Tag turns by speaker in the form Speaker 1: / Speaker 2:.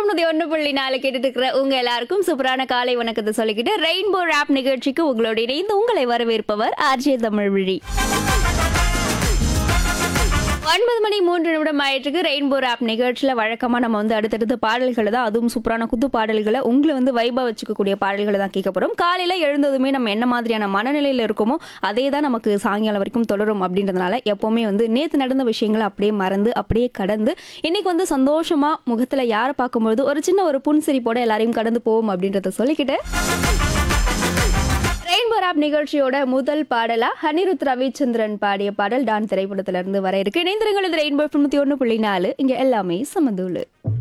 Speaker 1: தொண்ணூத்தி ஒன்று புள்ளி நாலு கேட்டுட்டு இருக்கிற உங்க எல்லாருக்கும் சூப்பரான காலை வணக்கத்தை சொல்லிக்கிட்டு ரெயின்போ ராப் நிகழ்ச்சிக்கு உங்களோட இணைந்து உங்களை வரவேற்பவர் ஆர்ஜே தமிழ் விழி ஒன்பது மணி மூன்று நிமிடம் ஆயிட்டுருக்கு ரெயின்போ ராப் நிகழ்ச்சியில் வழக்கமாக நம்ம வந்து அடுத்தடுத்த பாடல்களை தான் அதுவும் சூப்பரான குத்து பாடல்களை உங்களை வந்து வைபா வச்சுக்கக்கூடிய பாடல்களை தான் கேட்க போகிறோம் காலையில் எழுந்ததுமே நம்ம என்ன மாதிரியான மனநிலையில் இருக்கோமோ அதே தான் நமக்கு சாயங்காலம் வரைக்கும் தொடரும் அப்படின்றதுனால எப்போவுமே வந்து நேற்று நடந்த விஷயங்களை அப்படியே மறந்து அப்படியே கடந்து இன்னைக்கு வந்து சந்தோஷமா முகத்தில் யாரை பார்க்கும்பொழுது ஒரு சின்ன ஒரு புன்சிரிப்போட எல்லாரையும் கடந்து போவோம் அப்படின்றத சொல்லிக்கிட்டு ரெயின்போ ராப் நிகழ்ச்சியோட முதல் பாடலா ஹனிருத் ரவிச்சந்திரன் பாடிய பாடல் டான் திரைப்படத்துல இருந்து வர இருக்கு இணைந்திருங்கள் இது ரெயின்போ தொண்ணூத்தி ஒன்று புள்ளி நாலு இங்க எல்லாமே சமந்தூளு